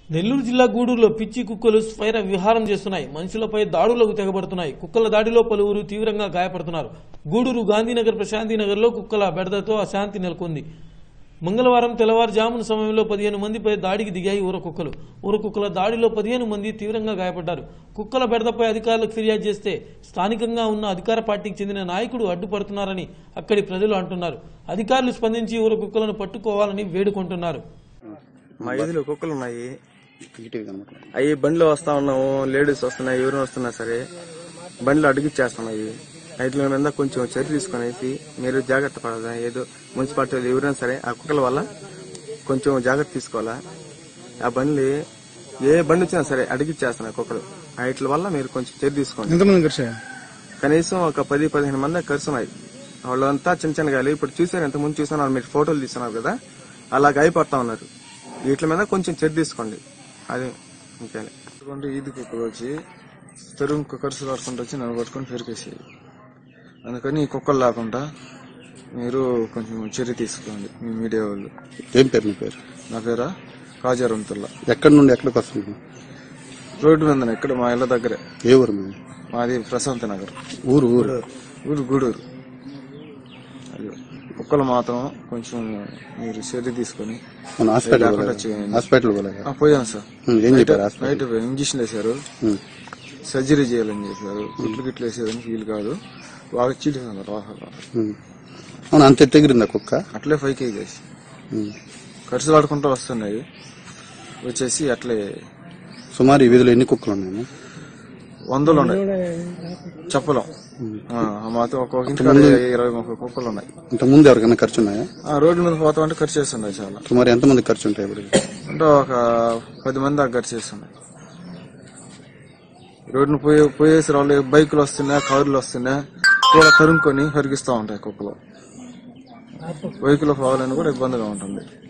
నెల్లూరు జిల్లా గూడూరులో పిచ్చి కుక్కలు స్వైర విహారం చేస్తున్నాయి మనుషులపై దాడులకు తెగబడుతున్నాయి కుక్కల దాడిలో పలువురు తీవ్రంగా గాయపడుతున్నారు గూడూరు గాంధీనగర్ ప్రశాంతినగర్లో కుక్కల బెడదతో అశాంతి నెలకొంది మంగళవారం తెల్లవారుజామున సమయంలో పదిహేను మందిపై దాడికి దిగాయి ఊర కుక్కలు ఊర కుక్కల దాడిలో పదిహేను మంది తీవ్రంగా గాయపడ్డారు కుక్కల బెడదపై అధికారులకు ఫిర్యాదు చేస్తే స్థానికంగా ఉన్న అధికార పార్టీకి చెందిన నాయకుడు అడ్డుపడుతున్నారని అక్కడి ప్రజలు అంటున్నారు అధికారులు స్పందించి ఊర కుక్కలను పట్టుకోవాలని వేడుకుంటున్నారు మా వీధిలో కుక్కలు ఉన్నాయి ఇటు కనబడలేదు. అవి బండిలో వస్తా ఉన్నాము లేడీస్ వస్తున్నాయి ఎవరు వస్తున్నా సరే బండ్లు అడిగిచ్చేస్తున్నాయి వీటి మీద కొంచెం చర్య తీసుకునేసి మీరు జాగ్రత్త పడాలి ఏదో మున్సిపాలిటీ వాళ్ళు ఎవరైనా సరే ఆ కుక్కల వల్ల కొంచెం జాగ్రత్త తీసుకోవాలా ఆ బండ్లు ఏ బండి వచ్చినా సరే అడిగిచ్చేస్తున్నాయి కుక్కలు వీటి వల్ల మీరు కొంచెం చర్య తీసుకోండి ఎంతమంది కలిసారు కనీసం ఒక పది పదిహేను మంది కరుస్తున్నాయి వాళ్ళంతా చిన్న చిన్న గాలి ఇప్పుడు చూసారు ఎంత ముందు చూసాను మీరు ఫోటోలు తీస్తున్నారు కదా అలా గాయపడతా ఉన్నారు వీటి మీద కొంచెం చర్య తీసుకోండి అది ఇంకే ఎందుకంటే ఈది కుక్కలు వచ్చి తెరువు కుక్కర్స్ పడుకుంటూ వచ్చి నన్ను పట్టుకొని పెరికేసాయి అందుకని ఈ కుక్కలు లేకుండా మీరు కొంచెం చర్య తీసుకోండి మీ మీడియా వాళ్ళు ఏం పేరు మీ పేరు నా పేరా కాజారంతుల్లా ఎక్కడి నుండి ఎక్కడికి వస్తుంది రోడ్డు మీద ఇక్కడ మా ఇళ్ళ దగ్గరే ఏ ఊరు మీది మాది ప్రశాంత్ నగర్ ఊరు ఊరు ఊరు గూడూరు అది కుక్కలు మాత్రం కొంచెం మీరు చర్య తీసుకొని మన హాస్పిటల్ లేకుండా పోలేదా? చేయండి. హాస్పిటల్ పోలేదా? ఆ, పోయాను సార్ ఉమ్, ఏం చెప్పారు హాస్పిటల్ నైట్ ఇంజక్షన్ వేశారు ఉమ్, సర్జరీ చేయాలని చెప్పారు గుట్లు గిట్లు వేసేదానికి వీలు కాదు బాగా చీటింది రోహగా ఉమ్. అవును అంత ఎత్తగిరిందా కుక్క అట్లే ఫైవ్ కేజీస్ ఉమ్. ఖర్చులు ఆడుకుంటూ వస్తున్నాయి వచ్చేసి అట్లే సుమారు ఈ వీధిలో ఎన్ని కుక్కలు ఉన్నాయి వందలు ఉన్నాయి చెప్పలేం ఆ, మాతో ఒక్కొక్క ఇంటికాడ ఇరవై ముప్పై కుక్కలు ఉన్నాయి ఇంత ముందు ఎవరికైనా ఖర్చు ఉన్నాయా ఆ రోడ్డు మీద పోతా ఉంటే ఖర్చు చేస్తున్నాయి చాలా సుమారు ఎంతమంది ఖర్చు ఉంటాయి ఇప్పుడు అంటే ఒక పది మంది దాకా ఖర్చు చేస్తున్నాయి రోడ్డును పోయే పోయేసి వాళ్ళు బైకులు వస్తున్నాయి కార్లు వస్తున్నాయి కూడా తరుముకొని హరిగిస్తూ ఉంటాయి కుక్కలు బైకులో పోవాలని కూడా ఇబ్బందిగా ఉంటుంది